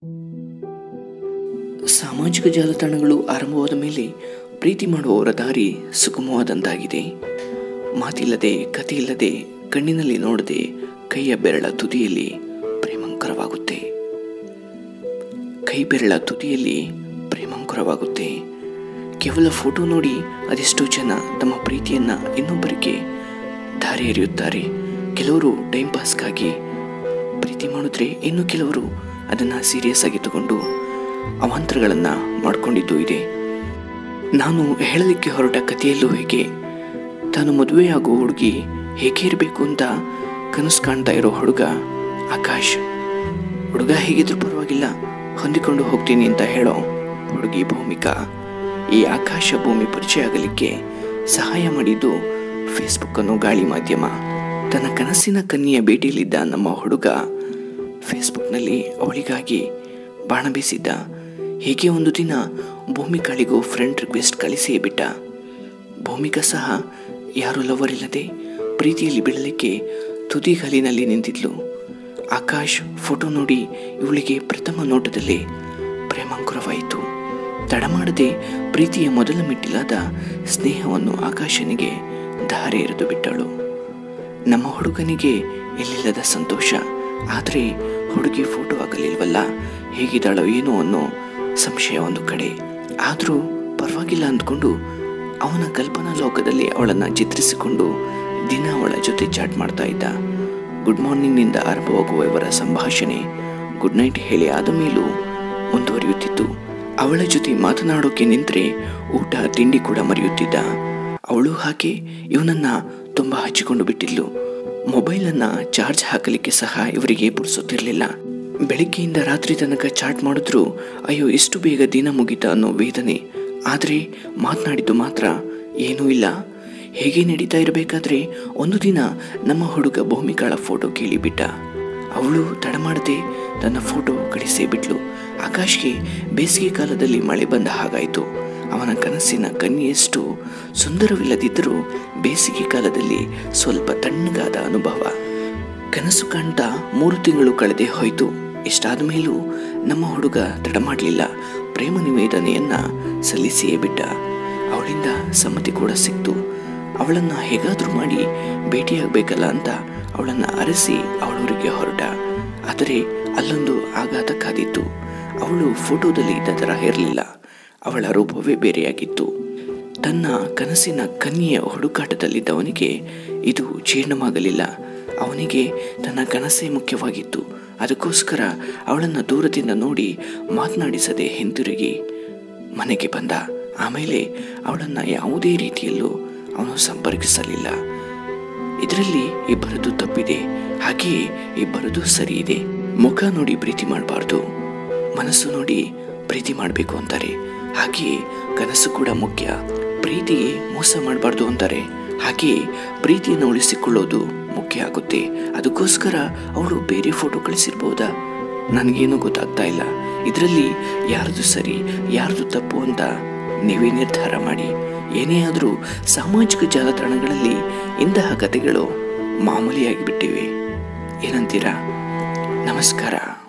ಸಾಮಾಜಿಕ ಜಾಲತಾಣಗಳು ಆರಂಭವಾದ ಮೇಲೆ ಪ್ರೀತಿ ಮಾಡುವವರ ದಾರಿ ಸುಗಮವಾದಂತಾಗಿದೆ ಮಾತಿಲ್ಲದೆ ಕಥೆಯಿಲ್ಲದೆ ಕಣ್ಣಿನಲ್ಲಿ ನೋಡದೆ ಕೈಯ ಬೆರಳ ತುದಿಯಲ್ಲಿ ಪ್ರೇಮಂಕರವಾಗುತ್ತೆ ಕೈ ಬೆರಳ ತುದಿಯಲ್ಲಿ ಪ್ರೇಮಂಕರವಾಗುತ್ತೆ ಕೇವಲ ಫೋಟೋ ನೋಡಿ ಅದೆಷ್ಟೋ ಜನ ತಮ್ಮ ಪ್ರೀತಿಯನ್ನು ಇನ್ನೊಬ್ಬರಿಗೆ ದಾರಿ ಎರೆಯುತ್ತಾರೆ ಕೆಲವರು ಟೈಮ್ ಪಾಸ್ಗಾಗಿ ಪ್ರೀತಿ ಮಾಡಿದ್ರೆ ಇನ್ನು ಕೆಲವರು ಅದನ್ನು ಸೀರಿಯಸ್ ಆಗಿ ತಗೊಂಡು ಅವಾಂತರಗಳನ್ನು ಮಾಡಿಕೊಂಡಿದ್ದು ಇದೆ ನಾನು ಹೇಳಲಿಕ್ಕೆ ಹೊರಟ ಕಥೆಯಲ್ಲೂ ಹೇಗೆ ತಾನು ಮದುವೆಯಾಗುವ ಹುಡುಗಿ ಹೇಗೆ ಇರಬೇಕು ಅಂತ ಕನಸು ಕಾಣ್ತಾ ಇರೋ ಹುಡುಗ ಆಕಾಶ್ ಹುಡುಗ ಹೇಗಿದ್ರೂ ಪರವಾಗಿಲ್ಲ ಹೊಂದಿಕೊಂಡು ಹೋಗ್ತೀನಿ ಅಂತ ಹೇಳೋ ಹುಡುಗಿ ಭೂಮಿಕಾ ಈ ಆಕಾಶ ಭೂಮಿ ಪರಿಚಯ ಆಗಲಿಕ್ಕೆ ಸಹಾಯ ಮಾಡಿದ್ದು ಫೇಸ್ಬುಕ್ ಅನ್ನೋ ಗಾಳಿ ಮಾಧ್ಯಮ ತನ್ನ ಕನಸಿನ ಕನ್ನಿಯ ಭೇಟಿಯಲ್ಲಿದ್ದ ನಮ್ಮ ಹುಡುಗ ಫೇಸ್ಬುಕ್ನಲ್ಲಿ ಅವಳಿಗಾಗಿ ಬಾಣ ಬೀಸಿದ್ದ ಹೀಗೆ ಒಂದು ದಿನ ಭೂಮಿಕಾಳಿಗೂ ಫ್ರೆಂಡ್ ರಿಕ್ವೆಸ್ಟ್ ಕಳಿಸಿಯೇ ಬಿಟ್ಟ ಭೂಮಿಕಾ ಸಹ ಯಾರೂ ಲವರ್ ಇಲ್ಲದೆ ಪ್ರೀತಿಯಲ್ಲಿ ಬೀಳಲಿಕ್ಕೆ ತುದಿಗಾಲಿನಲ್ಲಿ ನಿಂತಿದ್ಲು ಆಕಾಶ್ ಫೋಟೋ ನೋಡಿ ಇವಳಿಗೆ ಪ್ರಥಮ ನೋಟದಲ್ಲೇ ಪ್ರೇಮಾಂಕುರವಾಯಿತು ತಡ ಮಾಡದೆ ಪ್ರೀತಿಯ ಮೊದಲ ಮೆಟ್ಟಿಲಾದ ಸ್ನೇಹವನ್ನು ಆಕಾಶನಿಗೆ ಧಾರೆ ಎರೆದು ಬಿಟ್ಟಳು ನಮ್ಮ ಹುಡುಗನಿಗೆ ಎಲ್ಲಿಲ್ಲದ ಸಂತೋಷ ಆದರೆ ಹುಡುಗಿ ಫೋಟೋ ಆಗಲಿಲ್ವಲ್ಲ ಹೇಗಿದ್ದಾಳೋ ಏನೋ ಅನ್ನೋ ಸಂಶಯ ಒಂದು ಕಡೆ ಆದರೂ ಪರವಾಗಿಲ್ಲ ಅಂದ್ಕೊಂಡು ಅವನ ಕಲ್ಪನಾ ಲೋಕದಲ್ಲಿ ಅವಳನ್ನು ಚಿತ್ರಿಸಿಕೊಂಡು ದಿನ ಅವಳ ಜೊತೆ ಚಾಟ್ ಮಾಡ್ತಾ ಇದ್ದ ಗುಡ್ ಮಾರ್ನಿಂಗ್ನಿಂದ ಆರಂಭವಾಗುವ ಇವರ ಸಂಭಾಷಣೆ ಗುಡ್ ನೈಟ್ ಹೇಳಿ ಆದ ಮೇಲೂ ಮುಂದುವರಿಯುತ್ತಿತ್ತು ಅವಳ ಜೊತೆ ಮಾತನಾಡೋಕೆ ನಿಂತರೆ ಊಟ ತಿಂಡಿ ಕೂಡ ಮರೆಯುತ್ತಿದ್ದ ಅವಳು ಹಾಗೆ ಇವನನ್ನ ತುಂಬ ಹಚ್ಚಿಕೊಂಡು ಬಿಟ್ಟಿದ್ಲು ಮೊಬೈಲನ್ನು ಚಾರ್ಜ್ ಹಾಕಲಿಕ್ಕೆ ಸಹ ಇವರಿಗೆ ಪುಡಿಸುತ್ತಿರಲಿಲ್ಲ ಬೆಳಿಗ್ಗೆಯಿಂದ ರಾತ್ರಿ ತನಕ ಚಾಟ್ ಮಾಡಿದ್ರು ಅಯ್ಯೋ ಎಷ್ಟು ಬೇಗ ದಿನ ಮುಗಿತ ಅನ್ನೋ ವೇದನೆ ಆದರೆ ಮಾತನಾಡಿದ್ದು ಮಾತ್ರ ಏನೂ ಇಲ್ಲ ಹೇಗೆ ನಡೀತಾ ಇರಬೇಕಾದ್ರೆ ಒಂದು ದಿನ ನಮ್ಮ ಹುಡುಗ ಭೂಮಿಕಾಳ ಫೋಟೋ ಕೇಳಿಬಿಟ್ಟ ಅವಳು ತಡ ಮಾಡದೆ ತನ್ನ ಫೋಟೋ ಕಳಿಸೇ ಬಿಟ್ಲು ಆಕಾಶ್ಗೆ ಬೇಸಿಗೆ ಕಾಲದಲ್ಲಿ ಮಳೆ ಬಂದ ಹಾಗಾಯಿತು ಅವನ ಕನಸಿನ ಕನ್ನಿಯಷ್ಟು ಸುಂದರವಿಲ್ಲದಿದ್ದರೂ ಬೇಸಿಗೆ ಕಾಲದಲ್ಲಿ ಸ್ವಲ್ಪ ತಣ್ಣಗಾದ ಅನುಭವ ಕನಸು ಕಾಣ್ತಾ ಮೂರು ತಿಂಗಳು ಕಳೆದೇ ಹೋಯಿತು ಇಷ್ಟಾದ ಮೇಲೂ ನಮ್ಮ ಹುಡುಗ ತಡ ಮಾಡಲಿಲ್ಲ ಪ್ರೇಮ ನಿವೇದನೆಯನ್ನ ಸಲ್ಲಿಸಿಯೇ ಬಿಟ್ಟ ಅವಳಿಂದ ಸಮ್ಮತಿ ಕೂಡ ಸಿಕ್ತು ಅವಳನ್ನು ಹೇಗಾದರೂ ಮಾಡಿ ಭೇಟಿಯಾಗಬೇಕಲ್ಲ ಅಂತ ಅವಳನ್ನು ಅರಸಿ ಅವಳೂರಿಗೆ ಹೊರಟ ಆದರೆ ಅಲ್ಲೊಂದು ಆಘಾತ ಕಾದಿತ್ತು ಅವಳು ಫೋಟೋದಲ್ಲಿ ಇದ್ದ ಥರ ಇರಲಿಲ್ಲ ಅವಳ ರೂಪವೇ ಬೇರೆಯಾಗಿತ್ತು ತನ್ನ ಕನಸಿನ ಕನ್ಯೆಯ ಹುಡುಕಾಟದಲ್ಲಿದ್ದವನಿಗೆ ಇದು ಜೀರ್ಣವಾಗಲಿಲ್ಲ ಅವನಿಗೆ ತನ್ನ ಕನಸೇ ಮುಖ್ಯವಾಗಿತ್ತು ಅದಕ್ಕೋಸ್ಕರ ಅವಳನ್ನು ದೂರದಿಂದ ನೋಡಿ ಮಾತನಾಡಿಸದೆ ಹಿಂತಿರುಗಿ ಮನೆಗೆ ಬಂದ ಆಮೇಲೆ ಅವಳನ್ನು ಯಾವುದೇ ರೀತಿಯಲ್ಲೂ ಅವನು ಸಂಪರ್ಕಿಸಲಿಲ್ಲ ಇದರಲ್ಲಿ ಇಬ್ಬರದು ತಪ್ಪಿದೆ ಹಾಗೆಯೇ ಇಬ್ಬರದು ಸರಿ ಇದೆ ಮುಖ ನೋಡಿ ಪ್ರೀತಿ ಮಾಡಬಾರ್ದು ಮನಸ್ಸು ನೋಡಿ ಪ್ರೀತಿ ಮಾಡಬೇಕು ಅಂತಾರೆ ಹಾಗೆಯೇ ಕನಸು ಕೂಡ ಮುಖ್ಯ ಪ್ರೀತಿಗೆ ಮೋಸ ಮಾಡಬಾರ್ದು ಅಂತಾರೆ ಹಾಗೆಯೇ ಪ್ರೀತಿಯನ್ನು ಉಳಿಸಿಕೊಳ್ಳೋದು ಮುಖ್ಯ ಆಗುತ್ತೆ ಅದಕ್ಕೋಸ್ಕರ ಅವಳು ಬೇರೆ ಫೋಟೋ ಕಳಿಸಿರ್ಬೋದಾ ನನಗೇನು ಗೊತ್ತಾಗ್ತಾ ಇಲ್ಲ ಇದರಲ್ಲಿ ಯಾರ್ದು ಸರಿ ಯಾರ್ದು ತಪ್ಪು ಅಂತ ನೀವೇ ನಿರ್ಧಾರ ಮಾಡಿ ಏನೇ ಆದರೂ ಸಾಮಾಜಿಕ ಜಾಲತಾಣಗಳಲ್ಲಿ ಇಂತಹ ಕಥೆಗಳು ಮಾಮೂಲಿಯಾಗಿ ಬಿಟ್ಟಿವೆ ಏನಂತೀರಾ ನಮಸ್ಕಾರ